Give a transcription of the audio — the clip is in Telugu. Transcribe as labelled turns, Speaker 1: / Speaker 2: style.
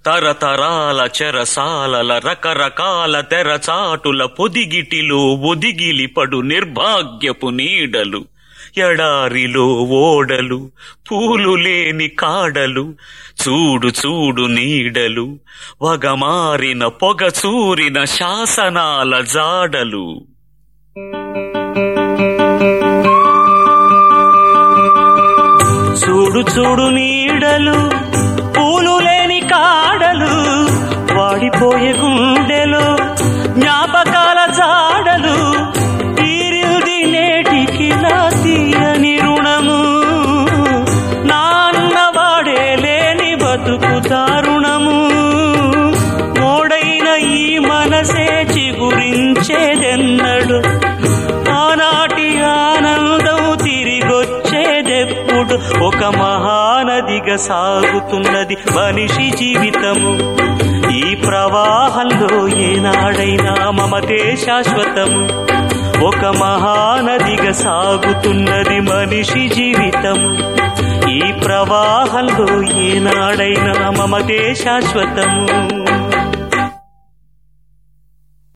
Speaker 1: తరతరాల చెరసాలల రకరకాల తెరచాటుల పొదిగిటిలో ఒదిగిలిపడు నిర్భాగ్యపు నీడలు ఎడారిలో ఓడలు పూలు లేని కాడలు చూడు చూడు నీడలు వగమారిన పొగ చూరిన శాసనాల జాడలు చూడు చూడు నీడలు పూలు లేని కాడలు వాడిపోయే గుండెలు జ్ఞాపకాల జాడలు తీరింది నేటికి నా తీయని రుణము నాన్నవాడే లేని బతుకు దారుణము మోడైన ఈ మనసే చిగురించేదెన్నడు ఆనాటి ఆనందం తిరిగొచ్చేదెప్పుడు ఒక మహానదిగా సాగుతున్నది మనిషి జీవితము ఈ ప్రవాహంలో ఏనాడైనా మమతే శాశ్వతము ఒక మహానదిగా సాగుతున్నది మనిషి జీవితము ఈ ప్రవాహంలో ఏనాడైనా మమతే శాశ్వతము